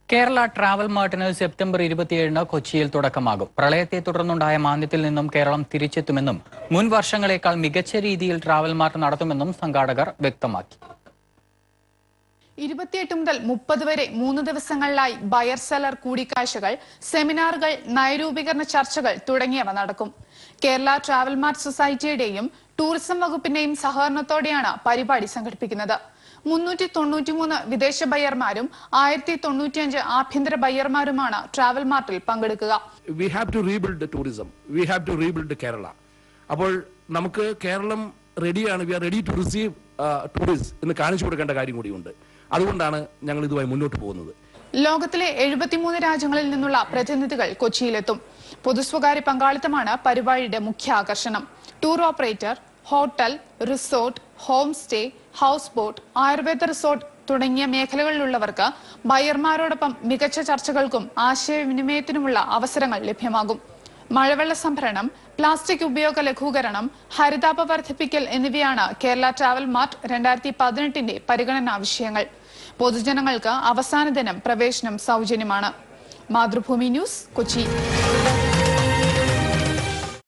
Kerala travel മാർട്ടിന് September ഇരുപത്തിയേഴിന് കൊച്ചിയിൽ തുടക്കമാകും പ്രളയത്തെ തുടർന്നുണ്ടായ മാന്ദ്യത്തിൽ നിന്നും കേരളം തിരിച്ചെത്തുമെന്നും മുൻ വർഷങ്ങളേക്കാൾ മികച്ച രീതിയിൽ ട്രാവൽ മാർട്ട് നടത്തുമെന്നും സംഘാടകർ വ്യക്തമാക്കി ഇരുപത്തിയെട്ട് മുതൽ മുപ്പത് വരെ മൂന്ന് ദിവസങ്ങളിലായി ബയർ സെലർ കൂടിക്കാഴ്ചകൾ സെമിനാറുകൾ നയരൂപീകരണ ചർച്ചകൾ തുടങ്ങിയവ നടക്കും കേരള ട്രാവൽ മാർട്ട് സൊസൈറ്റിയുടെയും ടൂറിസം വകുപ്പിന്റെയും സഹകരണത്തോടെയാണ് പരിപാടി സംഘടിപ്പിക്കുന്നത് മുന്നൂറ്റി തൊണ്ണൂറ്റിമൂന്ന് വിദേശ ബയ്യർമാരും ആയിരത്തി തൊണ്ണൂറ്റിയഞ്ച് ആഭ്യന്തര ബയ്യർമാരുമാണ് ട്രാവൽ മാർട്ടിൽ പങ്കെടുക്കുക we have to rebuild tourism we have to rebuild Kerala അപ്പോൾ നമുക്ക് കേരളം റെഡിയാണ് we are ready to receive tourist എന്ന് കാണിച്ചു കൊടുക്കേണ്ട കാര്യം കൂടിയുണ്ട് അതുകൊണ്ടാണ് ഞങ്ങൾ ഇതുമായി മുന്നോട്ട് പോകുന്നത് ലോകത്തിലെ എഴുപത്തിമൂന്ന് രാജ്യങ്ങളിൽ നിന്നുള്ള പ്രതിനിധികൾ കൊച്ചിയിലെത്തും പൊതുസ്വകാര്യ പങ്കാളിത്തമാണ് പരിപാടിയുടെ മുഖ്യ ആകർഷണം tour operator hotel resort home stay house boat Ayurveda resort തുടങ്ങിയ മേഖലകളിലുള്ളവർക്ക് ബയർമാരോടൊപ്പം മികച്ച ചർച്ചകൾക്കും ആശയവിനിമയത്തിനുമുള്ള അവസരങ്ങൾ ലഭ്യമാകും മഴവെള്ള സംഭരണം പ്ലാസ്റ്റിക് ഉപയോഗ ലഘൂകരണം ഹരിതാപ വർദ്ധിപ്പിക്കൽ എന്നിവയാണ് കേരള ട്രാവൽ മാർട്ട് രണ്ടായിരത്തി പതിനെട്ടിന്റെ പരിഗണനാ വിഷയങ്ങൾ പൊതുജനങ്ങൾക്ക് അവസാന ദിനം പ്രവേശനം സൗജന്യമാണ് മാതൃഭൂമി ന്യൂസ് കൊച്ചി